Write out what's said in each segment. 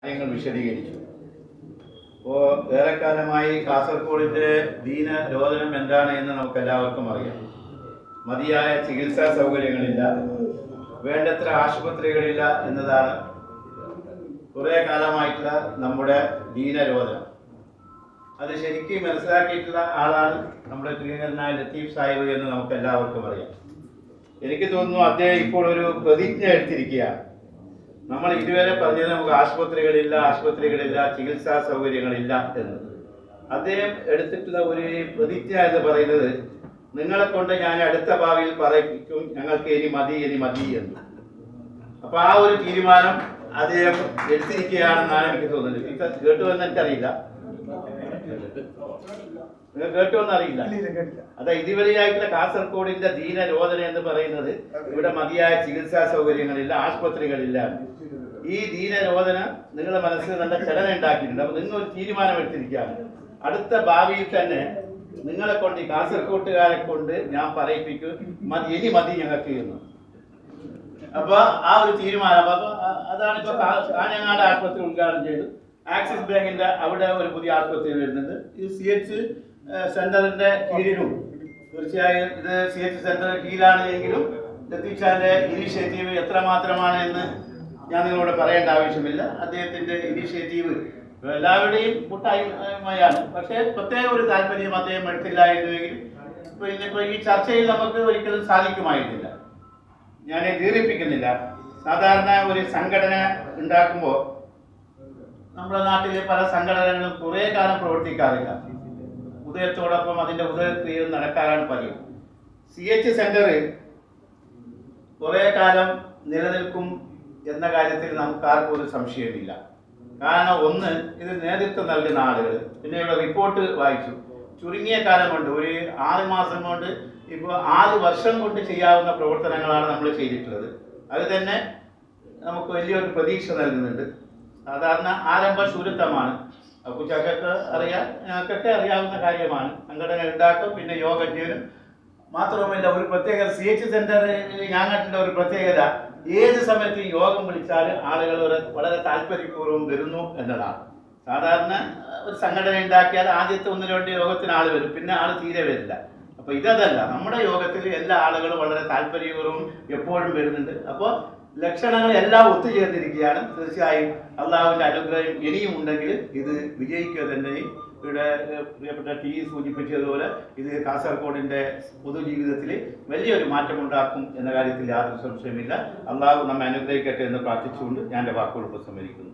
കാര്യങ്ങൾ വിശദീകരിച്ചു അപ്പോൾ ഏറെക്കാലമായി കാസർഗോഡിന്റെ ദീന രോദനം എന്താണ് എന്ന് നമുക്ക് എല്ലാവർക്കും അറിയാം മതിയായ ചികിത്സാ സൗകര്യങ്ങളില്ല വേണ്ടത്ര ആശുപത്രികളില്ല എന്നതാണ് കുറേ കാലമായിട്ടുള്ള നമ്മുടെ ദീനരോധനം അത് ശരിക്കും മനസ്സിലാക്കിയിട്ടുള്ള ആളാണ് നമ്മുടെ പ്രിയങ്കരനായ ലത്തീഫ് സാഹിബ് എന്ന് നമുക്ക് എല്ലാവർക്കും അറിയാം എനിക്ക് തോന്നുന്നു അദ്ദേഹം ഇപ്പോൾ ഒരു പ്രതിജ്ഞ എടുത്തിരിക്കുകയാണ് നമ്മൾ ഇതുവരെ പറഞ്ഞത് നമുക്ക് ആശുപത്രികളില്ല ആശുപത്രികളില്ല ചികിത്സാ സൗകര്യങ്ങളില്ല എന്ന് അദ്ദേഹം എടുത്തിട്ടുള്ള ഒരു പ്രതിജ്ഞ എന്ന് പറയുന്നത് നിങ്ങളെ കൊണ്ട് ഞാൻ അടുത്ത ഭാവിയിൽ പറയിപ്പിക്കും ഞങ്ങൾക്ക് ഇനി മതി ഇനി മതി എന്ന് അപ്പൊ ആ ഒരു തീരുമാനം അദ്ദേഹം എടുത്തിരിക്കുകയാണെന്നാണ് എനിക്ക് തോന്നുന്നത് ഇത് കേട്ടുവെന്ന് എനിക്കറിയില്ല നിങ്ങൾ കേട്ടുവെന്ന് അറിയില്ല അതാ ഇതുവരെയായിട്ടുള്ള കാസർഗോഡിന്റെ ദീനരോധന എന്ന് പറയുന്നത് ഇവിടെ മതിയായ ചികിത്സാ സൗകര്യങ്ങളില്ല ആശുപത്രികളില്ല ഈ ദീനരോധന നിങ്ങളുടെ മനസ്സിൽ നല്ല ചലനം ഉണ്ടാക്കിയിട്ടുണ്ട് അപ്പൊ നിങ്ങൾ ഒരു തീരുമാനം എടുത്തിരിക്കുകയാണ് അടുത്ത ഭാവിയിൽ തന്നെ നിങ്ങളെ കൊണ്ട് ഈ കാസർഗോട്ടുകാരെ കൊണ്ട് ഞാൻ പറയിപ്പിക്കും മതി ഇനി മതി ഞങ്ങൾക്ക് എന്ന് അപ്പൊ ആ ഒരു തീരുമാനം അപ്പൊ അ- അതാണ് ഇപ്പൊ കാ- കാഞ്ഞങ്ങാട് ആശുപത്രി ഉദ്ഘാടനം ചെയ്തു ആക്സിസ് ബാങ്കിന്റെ അവിടെ ഒരു പുതിയ ആശുപത്രി വരുന്നുണ്ട് ഈ സി എച്ച് സെന്ററിന്റെ കീഴിലും തീർച്ചയായും ഇത് സി എച്ച് സെന്ററിന്റെ കീഴിലാണ് എങ്കിലും ലത്തീഷാന്റെ ഇനീഷ്യേറ്റീവ് എത്രമാത്രമാണ് എന്ന് ഞാൻ നിങ്ങളോട് പറയേണ്ട ആവശ്യമില്ല അദ്ദേഹത്തിന്റെ ഇനീഷ്യേറ്റീവ് എല്ലാവരുടെയും കൂട്ടായ്മയാണ് പക്ഷേ പ്രത്യേക ഒരു താല്പര്യം അദ്ദേഹം എടുത്തില്ല എന്നുവെങ്കിൽ ഇപ്പൊ ഇന്നിപ്പോ ഈ ചർച്ചയിൽ നമുക്ക് ഒരിക്കലും സാധിക്കുമായിരുന്നില്ല ഞാൻ ദീർഘിപ്പിക്കുന്നില്ല സാധാരണ ഒരു സംഘടന ഉണ്ടാക്കുമ്പോൾ നമ്മുടെ നാട്ടിലെ പല സംഘടനകളും കുറേ കാലം പ്രവർത്തിക്കാറില്ല ഉദയത്തോടൊപ്പം അതിന്റെ ഉദയക്രിയ നടക്കാറാണ് പതിവ് സി എച്ച് സെന്റർ കുറേ കാലം നിലനിൽക്കും എന്ന കാര്യത്തിൽ നമുക്ക് ആർക്കും ഒരു സംശയമില്ല കാരണം ഒന്ന് ഇത് നേതൃത്വം നൽകുന്ന ആളുകൾ പിന്നെ ഇവിടെ റിപ്പോർട്ട് വായിച്ചു ചുരുങ്ങിയ കാലം കൊണ്ട് ഒരു ആറ് മാസം കൊണ്ട് ഇപ്പോൾ ആറ് വർഷം കൊണ്ട് ചെയ്യാവുന്ന പ്രവർത്തനങ്ങളാണ് നമ്മൾ ചെയ്തിട്ടുള്ളത് അത് തന്നെ നമുക്ക് വലിയൊരു പ്രതീക്ഷ നൽകുന്നുണ്ട് സാധാരണ ആരംഭ ശൂരത്വമാണ് അപ്പുച്ചക്കൊക്കെ അറിയാം ഞങ്ങൾക്കൊക്കെ അറിയാവുന്ന കാര്യമാണ് സംഘടന ഉണ്ടാക്കും പിന്നെ യോഗം ചെയ്യും മാത്രവുമല്ല ഒരു പ്രത്യേകത സി എച്ച് സെന്ററിൽ ഞാങ്ങാട്ടിന്റെ ഒരു പ്രത്യേകത ഏത് സമയത്ത് ഈ യോഗം വിളിച്ചാൽ ആളുകൾ ഒരു വളരെ താല്പര്യപൂർവ്വം വരുന്നു എന്നതാണ് സാധാരണ അഹ്, ഒരു സംഘടന ഉണ്ടാക്കിയാൽ ആദ്യത്തെ ഒന്ന് രണ്ട് യോഗത്തിന് ആൾ വരും പിന്നെ ആൾ തീരെ വരില്ല അപ്പൊ ഇതല്ല നമ്മുടെ യോഗത്തിൽ എല്ലാ ആളുകളും വളരെ താല്പര്യപൂർവ്വം എപ്പോഴും വരുന്നുണ്ട് അപ്പോൾ ലക്ഷണങ്ങൾ എല്ലാം ഒത്തുചേർന്നിരിക്കുകയാണ് തീർച്ചയായും അള്ളാഹുവിന്റെ അനുഗ്രഹം ഇനിയും ഉണ്ടെങ്കിൽ ഇത് വിജയിക്കുക തന്നെ ഇവിടെ ഏഹ്, പ്രിയപ്പെട്ട ടി സൂചിപ്പിച്ചതുപോലെ ഇത് കാസർഗോഡിന്റെ പൊതുജീവിതത്തിൽ വലിയൊരു മാറ്റമുണ്ടാക്കും എന്ന കാര്യത്തിൽ യാതൊരു സംശയമില്ല അള്ളാഹു നമ്മെ അനുഗ്രഹിക്കട്ടെ എന്ന് പ്രാർത്ഥിച്ചുകൊണ്ട് ഞാൻ എൻ്റെ വാക്കുകൾ ഉപസംഹരിക്കുന്നു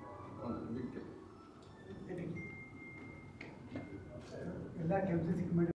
എല്ലാ K M C C committee